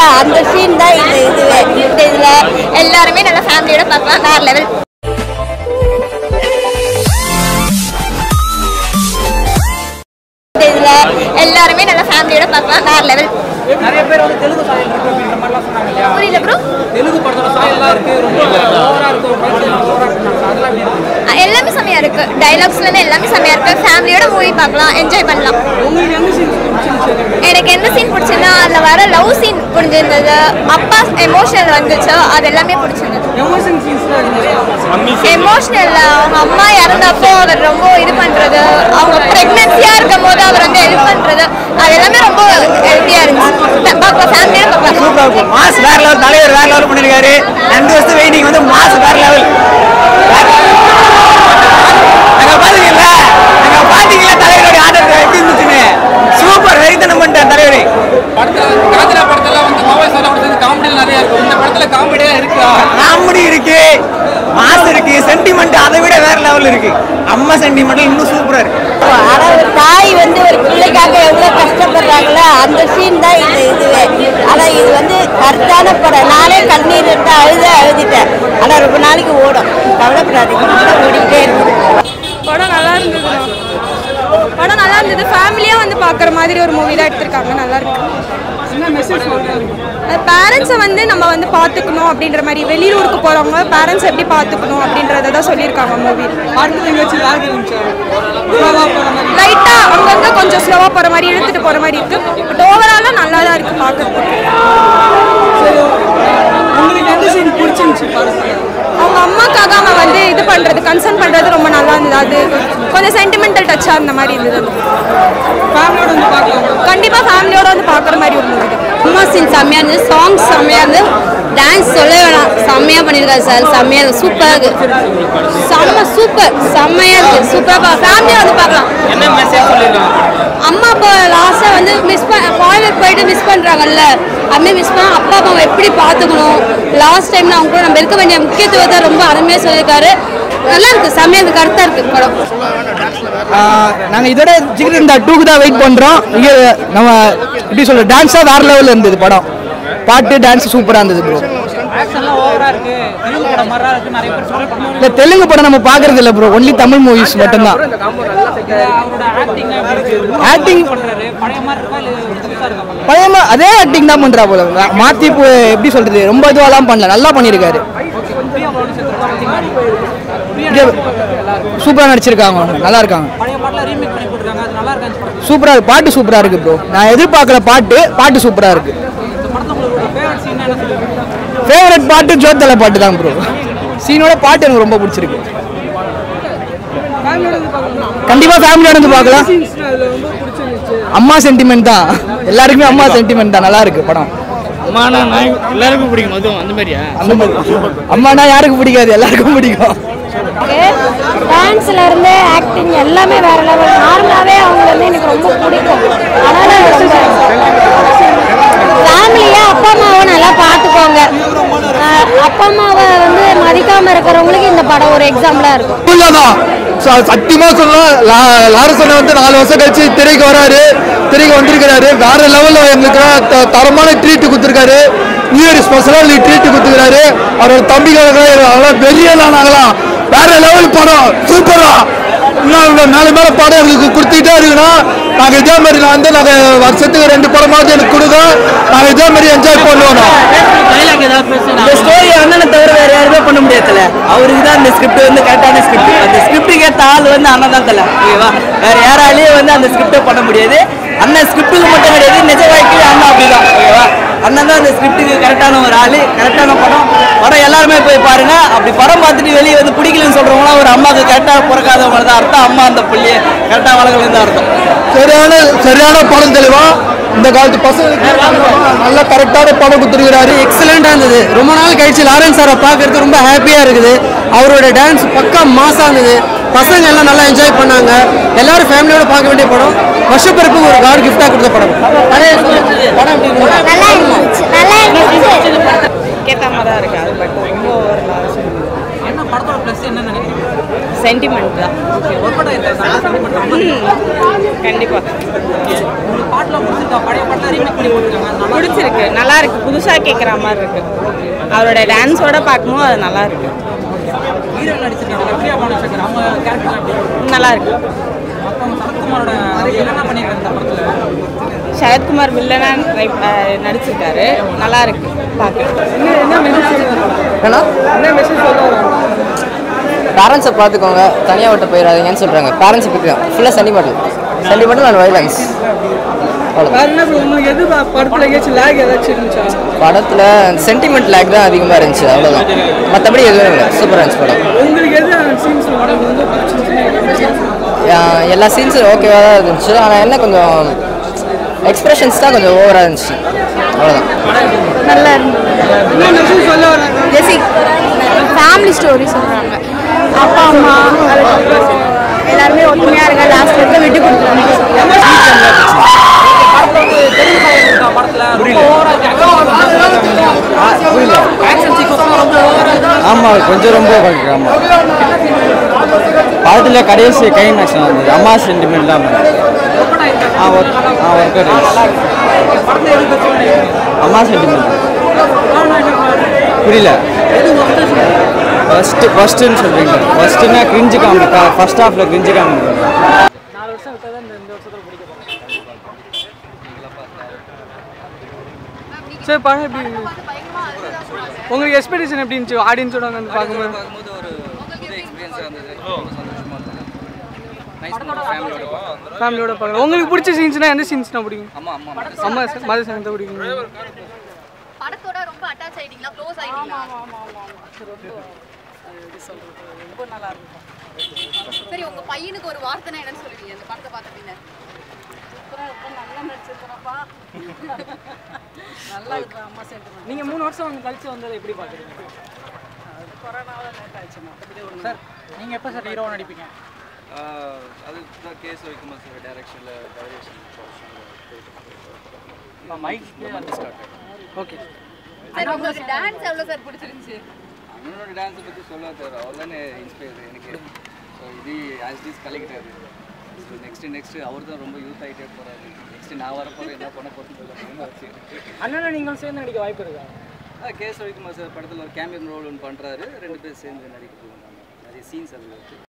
அந்த சீன் தான் இந்த இதுவே இந்த இதுல எல்லாருமே நல்ல ஃபேமிலியோட பார்க்கலாம் வேற லெவல் இதுல எல்லாருமே நல்ல ஃபேமிலியோட பார்க்கலாம் வேற லெவல் நிறைய பேர் வந்து தெலுங்கு சாயல் இருக்கு அப்படின்ற மாதிரிலாம் சொன்னாங்க இல்லையா புரியல ப்ரோ தெலுங்கு படத்தோட சாயல்லாம் இருக்கு ரொம்ப ஓவரா இருக்கு ஒரு படத்துல ஓவரா இருக்கு அதெல்லாம் எப்படி இருக்கு எல்லாமே செமையா இருக்கு டைலாக்ஸ்ல இருந்து எல்லாமே செமையா இருக்கு ஃபேமிலியோட மூவி பார்க்கலாம் என்ஜாய் பண்ணலாம் உங்களுக்கு எந்த சீன் பிடிச்சிருந்துச்சு எனக்கு எந்த சீன் பிடிச்சதுன்னா அதுல வர லவ் சீன் பிடிச்சிருந்தது அப்பா எமோஷனல் வந்துச்சு அது எல்லாமே பிடிச்சிருந்தது எமோஷன் சீன்ஸ்லாம் நிறைய எமோஷனல் அவங்க அம்மா இறந்தப்போ அவர் ரொம்ப இது பண்றது அவங்க பிரெக்னன்சியா இருக்கும் போது அவர் வந்து ஹெல்ப் பண்றது அது எல்லாமே ரொம்ப ஹெல்த்தியா இருந்துச்சு பார்க்கலாம் ஃபேமிலியோட பார்க்கலாம் சூப்பரா இருக்கும் மாஸ் வேற லெவல் தலைவர் வேற லெவல் பண்ணிருக்காரு ரெண்டு வருஷம் வெயிட்டிங் வந்து மாஸ் வேற லெவல் அங்க பாத்தீங்கல்ல அங்க பாத்தீங்கல்ல தலைவருடைய ஆர்டர் எப்படி இருந்துச்சுன்னு சூப்பர் வெறித்தனம் பண்ணிட்டார் தலைவர் படத்துல காஞ்சனா படத்துல வந்து மொபைல் சொல்ல கொடுத்தது காமெடியில் நிறைய இருக்கும் இந்த படத்துல காமெடியா இருக்கா காமெடி இருக்கு மாஸ் இருக்கு சென்டிமெண்ட் அதை விட வேற லெவல் இருக்கு அம்மா சென்டிமெண்ட் இன்னும் சூப்பரா இருக்கு ஆனா ஒரு தாய் வந்து ஒரு பிள்ளைக்காக எவ்வளவு கஷ்டப்படுறாங்களோ அந்த சீன் தான் இந்த இதுவே ஆனா இது வந்து கருத்தான படம் நானே கண்ணீர் எடுத்து அழுத அழுதுட்டேன் ஆனா ரொம்ப நாளைக்கு ஓடும் கவலைப்படாதீங்க நல்லா ஓடிக்கிட்டே இருக்குது படம் நல்லா இருந்தது படம் நல்லா இருந்தது ஃபேமிலியாக வந்து பார்க்குற மாதிரி ஒரு மூவி தான் எடுத்திருக்காங்க நல்லா இருக்கு என்ன மெசேஜ் சொல்றாங்க பேரண்ட்ஸை வந்து நம்ம வந்து பார்த்துக்கணும் அப்படின்ற மாதிரி வெளியூருக்கு போகிறவங்க பேரண்ட்ஸ் எப்படி பார்த்துக்கணும் அப்படின்றத தான் சொல்லியிருக்காங்க மூவி படத்துல எங்கேயாச்சும் லாக் இருந்துச்சு ஸ்லோவா போற மாதிரி லைட்டாக அங்கங்கே கொஞ்சம் ஸ்லோவாக போகிற மாதிரி இழுத்துட்டு போகிற மாதிரி இருக்குது பட் ஓவராலாக நல்லா தான் இருக்குது பார்க்குறதுக்கு சரி உங்களுக்கு எந்த சீன் பிடிச்சிருந்துச்சு படத்துல அவங்க அம்மாக்காக அவன் வந்து இது பண்ணுறது கன்சர்ன் பண்ணுறது ரொம்ப நல்லா இருந்தது அது கொஞ்சம் சென்டிமெண்டல் டச்சாக இருந்த மாதிரி இருந்தது ஃபேமிலியோட வந்து பார்க்கலாம் கண்டிப்பாக ஃபேமிலியோட வந்து பார்க்குற மாதிரி ஒரு மூவி தான் அம்மா சீன் செம்மையாக இருந்தது சாங்ஸ் செம்மையாக இருந்தது டான்ஸ் சொல்லவே வேணாம் செம்மையாக பண்ணியிருக்காரு சார் செம்மையாக இருக்கு சூப்பராக இருக்கு செம்ம சூப்பர் செம்மையாக இருக்கு சூப்பராக ஃபேமிலியாக வந்து பார்க்கலாம் என்ன மெசேஜ் சொல்லிருக்காங்க அம்மா அப்பா லாஸ்ட்டாக வந்து மிஸ் பண்ண ஃபாரினர் போயிட்டு மிஸ் பண்ணுறாங்கல்ல அதுமாதிரி மிஸ் பண்ண அப்பா அம்மாவை எப்படி பார்த்துக்கணும் லாஸ்ட் டைம்ல அவங்க கூட நம்ம இருக்க வேண்டிய முக்கியத்துவத்தை ரொம்ப அருமையாக சொல்லியிருக்காரு நல்லா இருக்கு செம்மையாக இருக்கு கருத்தாக இருக்கு படம் நாங்கள் இதோட ஜிகிர் இந்த டூக்கு தான் வெயிட் பண்ணுறோம் இங்கே நம்ம எப்படி சொல்ற டான்ஸாக வேற லெவலில் இருந்தது படம் பாட்டு டான்ஸ் சூப்பராக இருந்தது ப்ரோ ஆக்ஷன்லாம் ஓவரா இருக்கு தெலுங்கு படம் மாதிரி இருக்கு நிறைய பேர் சொல்றாங்க இந்த தெலுங்கு படம் நம்ம பார்க்கறது இல்லை ப்ரோ ஒன்லி தமிழ் மூவிஸ் மட்டும்தான் அவரோட ஆக்டிங் எப்படி இருக்கு ஆக்டிங் பண்றாரு பழைய மாதிரி இருக்கா இல்ல புதுசா இருக்கா பழைய அதே ஆக்டிங் தான் பண்ணுறா போல மாற்றி இப்போ எப்படி சொல்கிறது ரொம்ப இதுவெல்லாம் பண்ணல நல்லா பண்ணியிருக்காரு சூப்பராக நடிச்சிருக்காங்க அவங்க. நல்லா இருக்காங்க பழைய பாட்டுல ரீமேக் பண்ணி போட்டுருக்காங்க அது நல்லா இருக்கான்னு சூப்பரா இருக்கு பாட்டு சூப்பரா இருக்கு ப்ரோ நான் எதிர்பார்க்கல பாட்டு பாட்டு சூப்பரா இருக்கு இந்த படத்துல உங்களுக்கு ஃபேவரட் சீன் என்ன சொல்லுவீங்க ஃபேவரட் பாட்டு ஜோத்தலை பாட்டு தான் ப்ரோ சீனோட பாட்டு எனக்கு ரொம்ப பிடிச்சிருக்கு ஃபேமிலியோட வந்து பார்க்கலாம் கண்டிப்பா ஃபேமிலியோட வந்து பார்க்கலாம் சீன்ஸ் அதுல ரொம்ப பிடிச்சிருந்துச்சு அம்மா சென்டிமெண்ட் தான் எல்லாருக்குமே அம்மா சென்டிமெண்ட் தான் நல்லா இருக்கு படம் அம்மானா எல்லாருக்கும் பிடிக்கும் அதுவும் அந்த மாதிரியா அந்த மாதிரி அம்மானா யாருக்கு பிடிக்காது எல்லாருக்கும் பிடிக்கும் டான்ஸ்ல இருந்து ஆக்டிங் எல்லாமே வேற லெவல் நார்மலாவே அவங்க வந்து எனக்கு ரொம்ப பிடிக்கும் அதனால ரொம்ப ஃபேமிலியா அப்பா அம்மாவை நல்லா பார்த்துக்கோங்க அஹ் அப்பா அம்மாவை வந்து மதிக்காம இருக்கிறவங்களுக்கு இந்த படம் ஒரு எக்ஸாம்பிளா இருக்கும் தான் சத்தியமா சொல்லலாம் லா- லாரசன் வந்து நாலு வருஷம் கழிச்சு திரைக்கு வராரு திரைக்கு வந்திருக்கிறாரு வேற லெவல்ல எங்களுக்கு த- தரமான ட்ரீட் கொடுத்துருக்காரு நியூ இயர் ஸ்பெஷலாக ட்ரீட் கொடுத்துருக்காரு அவரோட தம்பிக்காக அதெல்லாம் வெளியெல்லாம் நாங்களாம் வேற லெவல் படம் சூப்பரா இன்னும் இவ்வளவு மேல மேல படம் எங்களுக்கு கொடுத்துக்கிட்டே இருக்கணும் நாங்க இதே மாதிரி நான் வந்து நாங்க வருஷத்துக்கு ரெண்டு படமாவது எனக்கு கொடுங்க நாங்க இதே மாதிரி என்ஜாய் பண்ணுவோம் இந்த ஸ்டோரி அண்ணனை தவிர வேற யாருமே பண்ண முடியாதுல அவருக்கு தான் இந்த ஸ்கிரிப்ட் வந்து கரெக்டான ஸ்கிரிப்ட் அந்த ஸ்கிரிப்ட் கேட்ட ஆள் வந்து அண்ணன் தான் தல ஓகேவா வேற யாராலையும் வந்து அந்த ஸ்கிரிப்டை பண்ண முடியாது அண்ணன் ஸ்கிரிப்டுக்கு மட்டும் கிடையாது நிஜ வாழ்க்கையில அண்ணன் அப்படிதான் ஓகேவா அண்ணன் தான் அந்த ஸ்கிரிப்டுக்கு கரெக்டான ஒரு ஆளு கரெக்டான படம் படம் எல்லாருமே போய் பாருங்க அப்படி படம் பார்த்துட்டு வெளியே வந்து பிடிக்கலன்னு சொல்றவங்களாம் ஒரு அம்மாவுக்கு கரெக்டாக பிறக்காதவங்க தான் அர்த்தம் அம்மா அந்த புள்ளிய கரெக்டாக வளர்க்கலன்னு தான் அர்த்தம் சரியான சரியான படம் தெளிவா இந்த காலத்து பசங்களுக்கு நல்ல கரெக்டான படம் கொடுத்துருக்கிறாரு எக்ஸலண்டா இருந்தது ரொம்ப நாள் கழிச்சு லாரன்ஸ் சாரை பார்க்கறதுக்கு ரொம்ப ஹாப்பியா இருக்குது அவரோட டான்ஸ் பக்கா மாசா இருந்தது பசங்க எல்லாம் நல்லா என்ஜாய் பண்ணாங்க எல்லாரும் ஃபேமிலியோட பார்க்க வேண்டிய படம் வருஷப்பிறப்பு ஒரு கார் கிஃப்டா கொடுத்த படம் படம் எப்படி இருந்தது? நல்லா இருந்துச்சு நல்லா இருந்துச்சு கேட்ட மாதிரி தான் இருக்கு அது பட் ரொம்ப ஒரு என்ன படத்தோட ப்ளஸ் என்ன நினைக்கிறீங்க சென்டிமெண்ட் தான் ஒர்க் அவுட் ஆயிருக்கா கண்டிப்பாக உங்களுக்கு பாட்டுலாம் பிடிச்சிருக்கா பழைய பாட்டை ரீமேக் பண்ணி போட்டுருக்காங்க நல்லா பிடிச்சிருக்கு நல்லா இருக்கு புதுசாக கேட்குற மாதிரி இருக்கு அவரோட டான்ஸோட பார்க்கும்போது அது நல்லா இருக்கு ஹீரோயின் நடிச்சிருக்காங்க பிரியா பானசேகர் அவங்க கேரக்டர் எப்படி நல்லா இருக்கு மொத்தம் சரத்குமாரோட என்னென்ன பண்ணியிருக்காங்க இந்த படத்தில் சரத்குமார் வில்லனா ட்ரை நடிச்சிருக்காரு நல்லா இருக்கு பார்க்க ஏன்னா பேரண்ட்ஸை பார்த்துக்கோங்க தனியாக விட்டு போயிடாதீங்கன்னு சொல்கிறாங்க பேரண்ட்ஸை பற்றி தான் ஃபுல்லாக சென்டிமெண்டல் சென்டிமெண்டல் அண்ட் வைலன்ஸ் உங்களுக்கு எது படத்தில் எங்கேயாச்சும் லேக் ஏதாச்சும் இருந்துச்சா படத்தில் சென்டிமெண்ட் லேக் தான் அதிகமாக இருந்துச்சு அவ்வளோதான் மற்றபடி எதுவும் இல்லை சூப்பராக இருந்துச்சு படம் உங்களுக்கு எது சீன்ஸ் உங்களுக்கு வந்து பிடிச்சிருந்துச்சு ஆஹ் எல்லா சீன்ஸும் ஓகேவாக தான் இருந்துச்சு ஆனால் என்ன கொஞ்சம் எக்ஸ்பிரஷன்ஸ் தான் கொஞ்சம் ஓவராக இருந்துச்சு அவ்வளோதான் நல்லா இருந்தது ஜெசி ஃபேமிலி ஸ்டோரி சொல்கிறாங்க அப்பா அம்மா அதுக்கப்புறம் எல்லாருமே ஒற்றுமையாக இருக்க லாஸ்ட் வரைக்கும் விட்டு கொடுத்துருவாங்க ஆமாம் கொஞ்சம் ரொம்ப ஆமாம் படத்தில் கடைசி கை ஆக்ஷன் வந்தது அம்மா சென்டிமெண்ட் தான் ஆ ஒர்க் ஆ ஒர்க் அம்மா சென்டிமெண்ட் புரியல ஃபஸ்ட்டு ஃபஸ்ட்டுன்னு சொல்கிறீங்க ஃபஸ்ட்டுன்னா கிரிஞ்சு காமெடி ஃபஸ்ட் ஹாஃபில் கிரிஞ்சு காமெடி நாலு வருஷம் விட்டா தான் இந்த இந்த வருஷத்தில் பிடிக்க சரி படம் எப்படி உங்களுக்கு எக்ஸ்பெக்டேஷன் எப்படி இருந்துச்சு ஆடியன்ஸோட வந்து பார்க்கும்போது பார்க்கும்போது ஒரு புது எக்ஸ்பீரியன்ஸாக இருந்தது ரொம்ப சந்தோஷமாக இருந்தது நைஸ் ஃபேமிலியோட பார்க்கலாம் ஃபேமிலியோட பார்க்கலாம் உங்களுக்கு பிடிச்ச சீன்ஸ்னா எந்த சீன்ஸ்னா பிடிக்கும் அம்மா அம்மா அம்மா மத சங்கத்தை பிடிக்கும் படத்தோட ரொம்ப அட்டாச் ஆயிட்டீங்களா க்ளோஸ் ஆயிட்டீங்களா சரி உங்க பையனுக்கு ஒரு வார்த்தைனா என்னன்னு சொல்லுவீங்க அந்த படத்தை பார்த்துட்டீங்க நீங்கள் மூணு வருஷம் அவங்க கழிச்சு வந்ததை எப்படி பார்க்குறீங்க சார் நீங்கள் எப்போ சார் ஹீரோவாக நடிப்பீங்க அது தான் கேஸ் வைக்குமா சார் டைரக்ஷனில் டைரக்ஷன் மைக் ஓகே சார் உங்களுக்கு டான்ஸ் எவ்வளவு சார் பிடிச்சிருந்துச்சு அண்ணனோட டான்ஸை பற்றி சொல்ல சார் அவர் தானே இன்ஸ்பயர் எனக்கு ஸோ இது as is collector so next next அவர் தான் ரொம்ப யூத் ஆகிட்டே போகிறாரு நெக்ஸ்ட்டு நான் வர போகிறேன் என்ன பண்ண போகிறேன்னு அண்ணனை நீங்கள் சேர்ந்து நடிக்க வாய்ப்பு இருக்கா கேஸ் வைக்குமா சார் படத்தில் ஒரு கேமியன் ரோல் ஒன்று பண்ணுறாரு ரெண்டு பேர் சேர்ந்து நடிக்க போகிறாங்க நிறைய சீன்ஸ் அதில் இருக்குது